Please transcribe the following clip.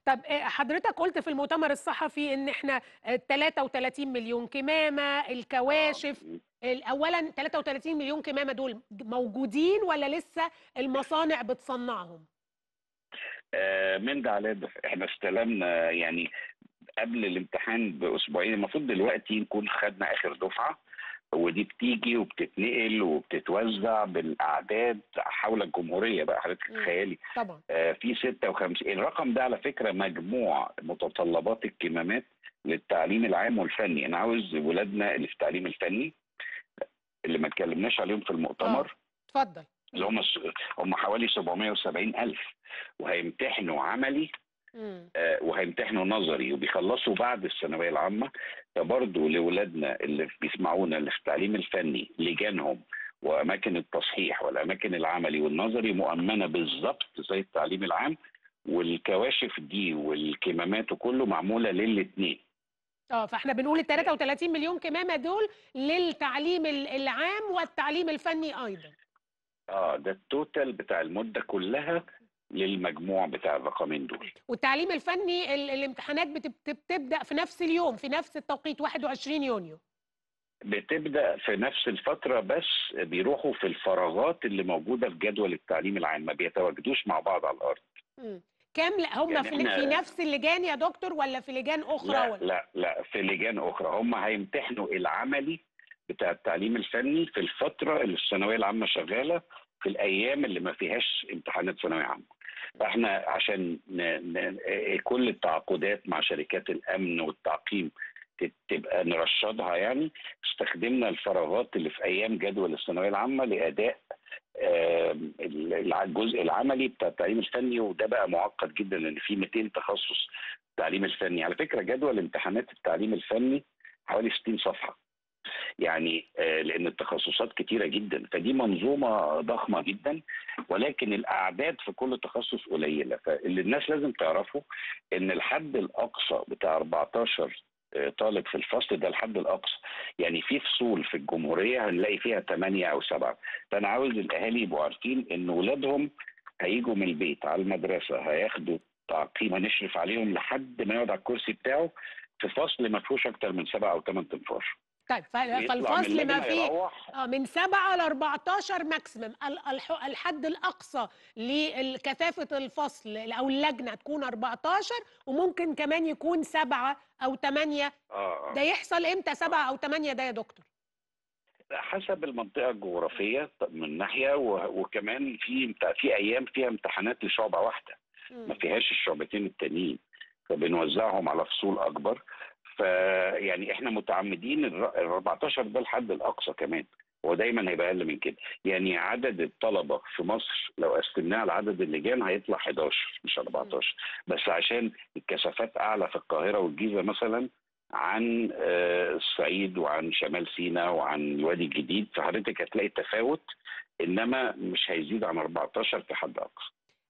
طب آه، حضرتك قلت في المؤتمر الصحفي ان احنا آه، 33 مليون كمامة آه، الكواشف م ال- اولا 33 مليون كمامة دول موجودين ولا لسه المصانع بتصنعهم آه، من ده على ده احنا استلمنا يعني قبل الامتحان باسبوعين المفروض دلوقتي نكون خدنا اخر دفعه ودي بتيجي وبتتنقل وبتتوزع بالاعداد حول الجمهوريه بقى حضرتك مم. تخيلي طبعا آه، في 56 الرقم ده على فكره مجموع متطلبات الكمامات للتعليم العام والفني انا عاوز ولادنا اللي في التعليم الفني اللي ما اتكلمناش عليهم في المؤتمر اتفضل اللي هم هم حوالي 770 الف وهيمتحنوا عملي مم. آه، وهيمتحنوا نظري وبيخلصوا بعد الثانويه العامه فبرضه لاولادنا اللي بيسمعونا اللي في التعليم الفني لجانهم واماكن التصحيح والاماكن العملي والنظري مؤمنه بالظبط زي التعليم العام والكواشف دي والكمامات وكله معموله للاثنين اه فاحنا بنقول ال 33 مليون كمامة دول للتعليم ال- العام والتعليم الفني ايضا اه ده التوتال بتاع المده كلها للمجموع بتاع الرقمين دول والتعليم الفني ال- الامتحانات بتب- بتبدأ في نفس اليوم في نفس التوقيت 21 يونيو بتبدا في نفس الفتره بس بيروحوا في الفراغات اللي موجوده في جدول التعليم العام ما بيتواجدوش مع بعض على الارض مم. كام لا هم يعني في, إحنا- في نفس اللجان يا دكتور ولا في لجان اخرى لا ولا لا لا في لجان اخرى هم هيمتحنوا العملي بتاع التعليم الفني في الفتره اللي الثانويه العامه شغاله في الايام اللي ما فيهاش امتحانات ثانويه عامه فاحنا عشان ن... ن... كل التعاقدات مع شركات الامن والتعقيم ت- تبقى نرشدها يعني استخدمنا الفراغات اللي في ايام جدول الثانويه العامه لاداء آم، ال- الجزء العملي بتاع التعليم الفني وده بقى معقد جدا لان في 200 تخصص التعليم الفني على فكره جدول امتحانات التعليم الفني حوالي 60 صفحه يعني آه، لان التخصصات كتيره جدا فدي منظومه ضخمه جدا ولكن الاعداد في كل تخصص قليله فاللي الناس لازم تعرفه ان الحد الاقصى بتاع 14 آه، طالب في الفصل ده الحد الاقصى يعني في فصول في الجمهوريه هنلاقي فيها 8 او 7 فانا عاوز الاهالي يبقوا عارفين ان ولادهم هيجوا من البيت على المدرسه هياخدوا تعقيم هنشرف عليهم لحد ما يقعد على الكرسي بتاعه في فصل ما فيهوش اكتر من سبع او ثمان تنفار طيب ف- ويطلع من فالفصل ما اللجنة فيه يروح اه من 7 ل 14 ماكسيمم ال- الح- الحد الاقصى لكثافه الفصل او اللجنه تكون 14 وممكن كمان يكون 7 او 8 اه آه. ده يحصل امتى 7 او 8 ده يا دكتور حسب المنطقه الجغرافيه من ناحيه و- وكمان في امت- في ايام فيها امتحانات لشعبه واحده ما مم. فيهاش الشعبتين التانيين فبنوزعهم على فصول اكبر فيعني احنا متعمدين ال 14 ده الحد الاقصى كمان هو دايما هيبقى اقل من كده يعني عدد الطلبه في مصر لو قسمناه على عدد اللجان هيطلع 11 مش 14 بس عشان الكثافات اعلى في القاهره والجيزه مثلا عن آه، الصعيد وعن شمال سيناء وعن الوادي الجديد فحضرتك هتلاقي تفاوت انما مش هيزيد عن 14 كحد اقصى